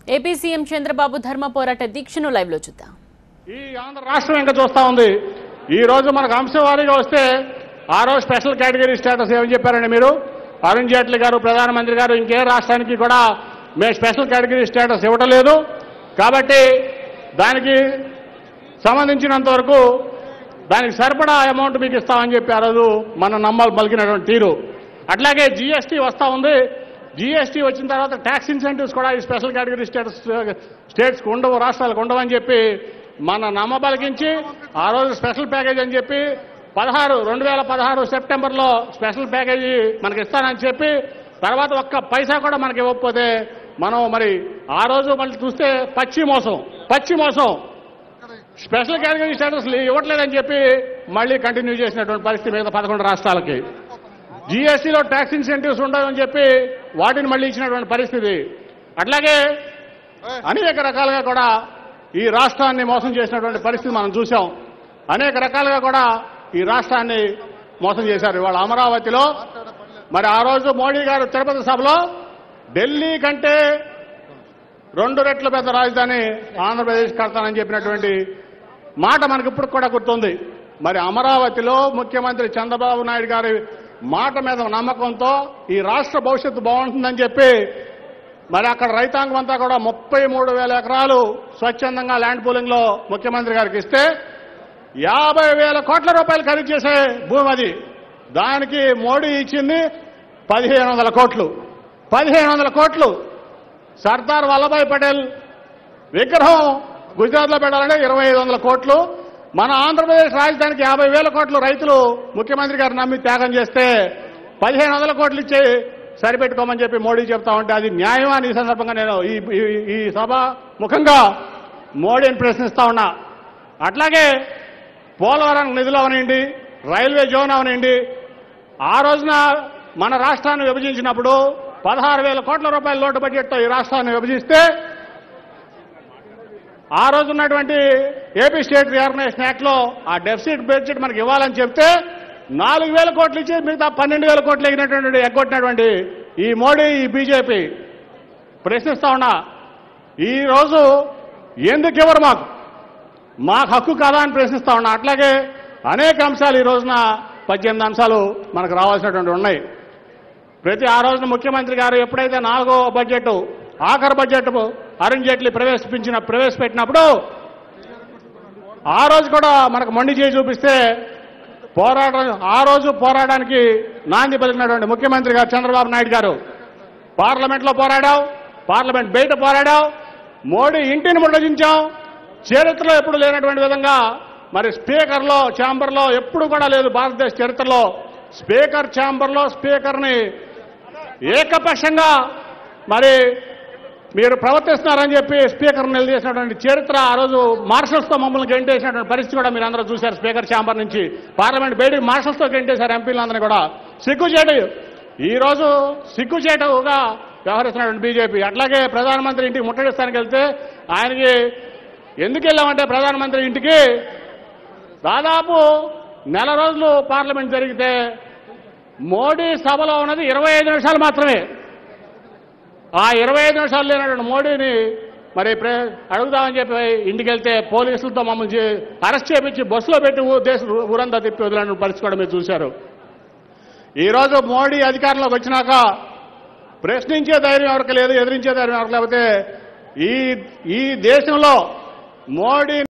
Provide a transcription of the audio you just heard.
AP CM Chandrababu ధర్మ పోరాట దీక్షను లైవ్ లో చూద్దాం ఈ ఆంధ్ర రాష్ట్రం ఇంకా చూస్తా ఉంది ఈ రోజు మనకు అంశవారీగా వస్తే ఆ రోజు స్పెషల్ కేటగిరీ స్టేటస్ ఏమని చెప్పారండి మీరు అరుణ్ జైట్లీ గారు ప్రధానమంత్రి గారు ఇంకే రాష్ట్రానికి కూడా మేము స్పెషల్ కేటగిరీ స్టేటస్ ఇవ్వటం లేదు కాబట్టి దానికి సంబంధించినంత వరకు దానికి సరిపడా అమౌంట్ మీకు ఇస్తామని చెప్పి ఆ రోజు మన నమ్మాలు పలికినటువంటి తీరు అట్లాగే జీఎస్టీ వస్తూ ఉంది జీఎస్టీ వచ్చిన తర్వాత ట్యాక్స్ ఇన్సెంటివ్స్ కూడా ఈ స్పెషల్ కేటగిరీ స్టేటస్ స్టేట్స్కి ఉండవు రాష్ట్రాలకు ఉండవని చెప్పి మన నమ్మ పలికించి ఆ రోజు స్పెషల్ ప్యాకేజ్ అని చెప్పి పదహారు రెండు వేల పదహారు సెప్టెంబర్లో స్పెషల్ ప్యాకేజీ మనకి ఇస్తానని చెప్పి తర్వాత ఒక్క పైసా కూడా మనకి ఇవ్వకపోతే మనం మరి ఆ రోజు మళ్ళీ చూస్తే పచ్చి మోసం పచ్చి మోసం స్పెషల్ కేటగిరీ స్టేటస్ ఇవ్వట్లేదని చెప్పి మళ్ళీ కంటిన్యూ చేసినటువంటి పరిస్థితి మిగతా పదకొండు రాష్ట్రాలకి జీఎస్టీలో ట్యాక్స్ ఇన్సెంటివ్స్ ఉండవని చెప్పి వాటిని మళ్ళీ ఇచ్చినటువంటి పరిస్థితి అట్లాగే అనేక రకాలుగా కూడా ఈ రాష్ట్రాన్ని మోసం చేసినటువంటి పరిస్థితి మనం చూసాం అనేక రకాలుగా కూడా ఈ రాష్ట్రాన్ని మోసం చేశారు ఇవాళ అమరావతిలో మరి ఆ రోజు మోడీ గారు తిరుపతి సభలో ఢిల్లీ కంటే రెండు రెట్ల పెద్ద రాజధాని ఆంధ్రప్రదేశ్ కడతానని చెప్పినటువంటి మాట మనకి ఇప్పుడు కూడా గుర్తుంది మరి అమరావతిలో ముఖ్యమంత్రి చంద్రబాబు నాయుడు గారి మాట మీద నమ్మకంతో ఈ రాష్ట్ర భవిష్యత్తు బాగుంటుందని చెప్పి మరి అక్కడ రైతాంగం అంతా కూడా ముప్పై మూడు వేల ఎకరాలు స్వచ్ఛందంగా ల్యాండ్ పూలింగ్ లో ముఖ్యమంత్రి గారికి ఇస్తే యాభై వేల కోట్ల రూపాయలు ఖరీదు చేసే భూమి అది దానికి మోడీ ఇచ్చింది పదిహేను వందల కోట్లు పదిహేను వందల కోట్లు సర్దార్ వల్లభాయ్ పటేల్ విగ్రహం గుజరాత్లో పెట్టాలంటే ఇరవై ఐదు వందల కోట్లు మన ఆంధ్రప్రదేశ్ రాజధానికి యాభై వేల కోట్లు రైతులు ముఖ్యమంత్రి గారు నమ్మి త్యాగం చేస్తే పదిహేను వందల కోట్లు ఇచ్చి సరిపెట్టుకోమని చెప్పి మోడీ చెప్తా ఉంటే అది న్యాయమా అని ఈ సందర్భంగా నేను ఈ ఈ- ఈ సభ ముఖంగా మోడీని ప్రశ్నిస్తా ఉన్నా అట్లాగే పోలవరం నిధులు అవనండి రైల్వే జోన్ అవనండి ఆ రోజున మన రాష్ట్రాన్ని విభజించినప్పుడు పదహారు వేల కోట్ల రూపాయల లోటు బడ్జెట్తో ఈ రాష్ట్రాన్ని విభజిస్తే ఆ రోజు ఉన్నటువంటి ఏపీ స్టేట్ రీఆర్గనైజేషన్ యాక్ట్ లో ఆ డెఫిసిట్ బడ్జెట్ మనకి ఇవ్వాలని చెప్తే నాలుగు వేల కోట్లు ఇచ్చి మిగతా పన్నెండు వేల కోట్లు ఎగినటువంటి ఎగ్గొట్టినటువంటి ఈ మోడీ ఈ బీజేపీ ప్రశ్నిస్తా ఉన్నా ఈ రోజు ఎందుకు ఇవ్వరు మాకు మాకు హక్కు కాదా అని ప్రశ్నిస్తా ఉన్నా అట్లాగే అనేక అంశాలు ఈ రోజున పద్దెనిమిది అంశాలు మనకు రావాల్సినటువంటి ఉన్నాయి ప్రతి ఆ రోజున ముఖ్యమంత్రి గారు ఎప్పుడైతే నాలుగో బడ్జెట్ ఆఖరి బడ్జెట్ అరుణ్ జైట్లీ ప్రవేశించిన ప్రవేశపెట్టినప్పుడు ఆ రోజు కూడా మనకు మొండి చేయి చూపిస్తే పోరాటం ఆ రోజు పోరాటానికి నాంది పలికినటువంటి ముఖ్యమంత్రి గారు చంద్రబాబు నాయుడు గారు పార్లమెంట్లో పోరాడావు పార్లమెంట్ బయట పోరాడావు మోడీ ఇంటిని ముట్టజించాం చరిత్రలో ఎప్పుడు లేనటువంటి విధంగా మరి స్పీకర్లో ఛాంబర్లో ఎప్పుడు కూడా లేదు భారతదేశ చరిత్రలో స్పీకర్ ఛాంబర్లో స్పీకర్ని ఏకపక్షంగా మరి మీరు ప్రవర్తిస్తున్నారని చెప్పి స్పీకర్ నిలదీసినటువంటి చరిత్ర ఆ రోజు మార్షల్స్తో మమ్మల్ని గెంటేసినటువంటి పరిస్థితి కూడా మీరు అందరూ చూశారు స్పీకర్ ఛాంబర్ నుంచి పార్లమెంట్ బయటికి మార్షల్స్తో గెంటేశారు ఎంపీలందరినీ కూడా సిగ్గుచేటు ఈ రోజు సిగ్గుచేటుగా వ్యవహరిస్తున్నటువంటి బీజేపీ అట్లాగే ప్రధానమంత్రి ఇంటికి ముట్టడిస్తానికి వెళ్తే ఆయనకి ఎందుకు వెళ్ళామంటే ప్రధానమంత్రి ఇంటికి దాదాపు నెల రోజులు పార్లమెంట్ జరిగితే మోడీ సభలో ఉన్నది ఇరవై ఐదు నిమిషాలు మాత్రమే ఆ ఇరవై ఐదు నిమిషాలు లేనటువంటి మోడీని మరి ప్రే- అడుగుదామని చెప్పి ఇంటికి వెళ్తే పోలీసులతో మమ్మల్ని చే- అరెస్ట్ చేపించి బస్సులో పెట్టి ఊ- దేశ ఊరంతా తిప్పి వదిలిన పరిస్థితి కూడా మీరు చూశారు ఈరోజు మోడీ అధికారంలోకి వచ్చినాక ప్రశ్నించే ధైర్యం ఎవరికి లేదు ఎదిరించే ధైర్యం ఎవరికి లేకపోతే ఈ ఈ దేశంలో మోడీ